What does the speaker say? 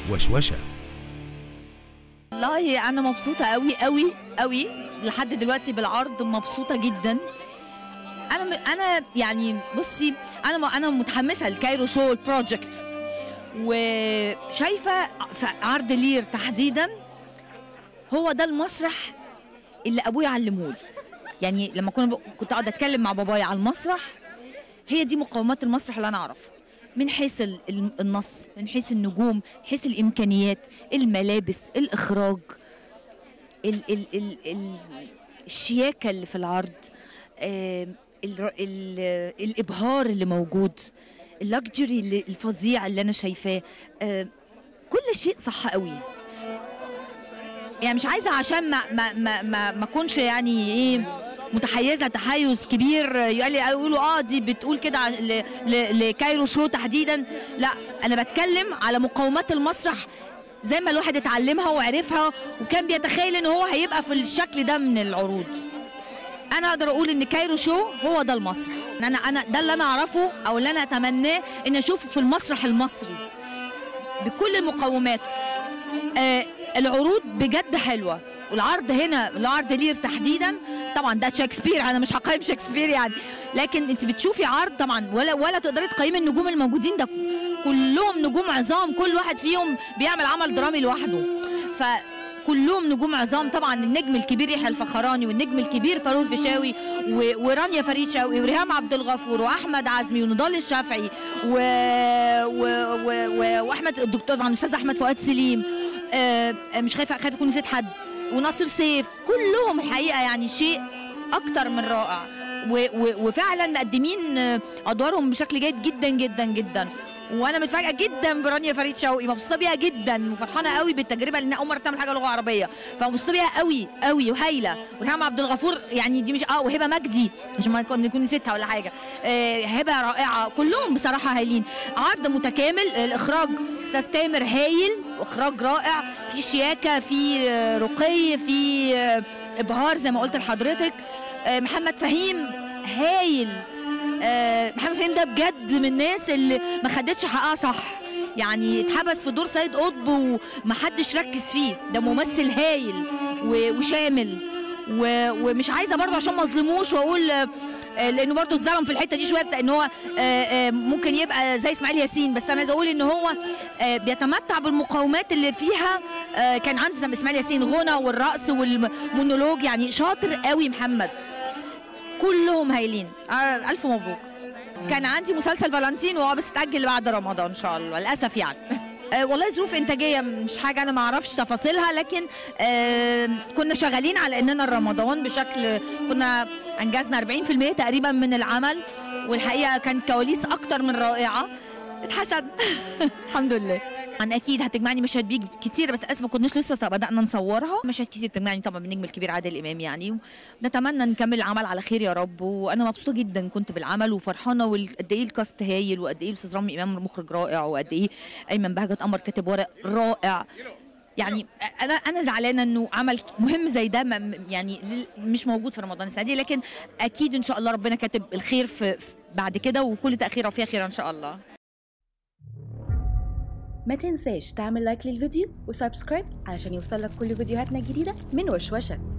وشوشة والله انا مبسوطه قوي قوي قوي لحد دلوقتي بالعرض مبسوطه جدا انا م- انا يعني بصي انا م- انا متحمسه للكايرو شو البروجكت وشايفه في عرض لير تحديدا هو ده المسرح اللي ابويا علمهولي يعني لما كنا ب- كنت اقعد اتكلم مع بابايا على المسرح هي دي مقومات المسرح اللي انا اعرفها من حيث ال- ال- النص من حيث النجوم من حيث الامكانيات الملابس الاخراج ال ال ال ال الشياكه اللي في العرض آم، ال ال الابهار اللي موجود اللكجري اللي- الفظيع اللي انا شايفاه آم، كل شيء صح قوي يعني مش عايزه عشان ما ما ما ما, ما اكونش يعني ايه متحيزه تحيز كبير يقول لي يقولوا اه دي بتقول كده ع- ل- ل- لكايرو شو تحديدا لا انا بتكلم على مقومات المسرح زي ما الواحد اتعلمها وعرفها وكان بيتخيل ان هو هيبقى في الشكل ده من العروض انا اقدر اقول ان كايرو شو هو ده المسرح انا انا ده اللي انا اعرفه او اللي انا اتمناه ان اشوفه في المسرح المصري بكل المقومات آه العروض بجد حلوه والعرض هنا العرض لير تحديدا طبعا ده شكسبير انا مش هقيم شكسبير يعني لكن انت بتشوفي عرض طبعا ولا ولا تقدري تقيمي النجوم الموجودين ده كلهم نجوم عظام كل واحد فيهم بيعمل عمل درامي لوحده ف كلهم نجوم عظام طبعا النجم الكبير يحيى الفخراني والنجم الكبير فاروق الفيشاوي و- ورانيا فريد شوقي وريهام عبد الغفور واحمد عزمي ونضال الشافعي و... و... و... و... واحمد الدكتور طبعا الاستاذ احمد فؤاد سليم آه مش خايفه خايفه اكون نسيت حد وناصر سيف كلهم الحقيقه يعني شيء اكتر من رائع و... و... وفعلا مقدمين آه، ادوارهم بشكل جيد جدا جدا جدا وانا متفاجئه جدا برانيا فريد شوقي مبسوطه بيها جدا وفرحانه قوي بالتجربه لان اول مره تعمل حاجه لغه عربيه فمبسوطه بيها قوي قوي وهايله وريهام عبد الغفور يعني دي مش اه وهبه مجدي عشان ما نكون نكون نسيتها ولا حاجه آه هبه رائعه كلهم بصراحه هايلين عرض متكامل الاخراج استاذ تامر هايل واخراج رائع في شياكه في آه، رقي في آه، ابهار زي ما قلت لحضرتك آه، محمد فهيم هايل آه، محمد فهيم ده بجد من الناس اللي ما خدتش حقها صح يعني اتحبس في دور سيد قطب ومحدش ركز فيه ده ممثل هايل و- وشامل و- ومش عايزه برضه عشان ما اظلموش واقول آه، آه، لانه برضه اتظلم في الحته دي شويه بتاع ان هو آه، آه، ممكن يبقى زي اسماعيل ياسين بس انا عايزه اقول ان هو آه، بيتمتع بالمقومات اللي فيها آه، كان عند زي اسماعيل ياسين غنى والرقص والمونولوج يعني شاطر قوي محمد كلهم هايلين آه، الف مبروك كان عندي مسلسل فالنتين وهو بس اتاجل بعد رمضان ان شاء الله للاسف يعني آه والله ظروف انتاجيه مش حاجه انا ما اعرفش تفاصيلها لكن آه كنا شغالين على اننا رمضان بشكل كنا انجزنا 40% تقريبا من العمل والحقيقه كانت كواليس اكتر من رائعه اتحسن الحمد لله انا اكيد هتجمعني مشاهد بيك كتير بس اسف ما كناش لسه بدانا نصورها مشاهد كتير تجمعني طبعا بالنجم الكبير عادل امام يعني نتمنى نكمل العمل على خير يا رب وانا مبسوطه جدا كنت بالعمل وفرحانه وقد ايه الكاست هايل وقد ايه الاستاذ رامي امام مخرج رائع وقد ايه ايمن بهجت قمر كاتب ورق رائع يعني انا انا زعلانه انه عمل مهم زي ده ما- يعني مش موجود في رمضان السنه دي لكن اكيد ان شاء الله ربنا كاتب الخير في في- بعد كده وكل تاخيره فيها خير ان شاء الله ما تنساش تعمل لايك للفيديو وسبسكرايب علشان يوصلك كل فيديوهاتنا الجديدة من وشوشة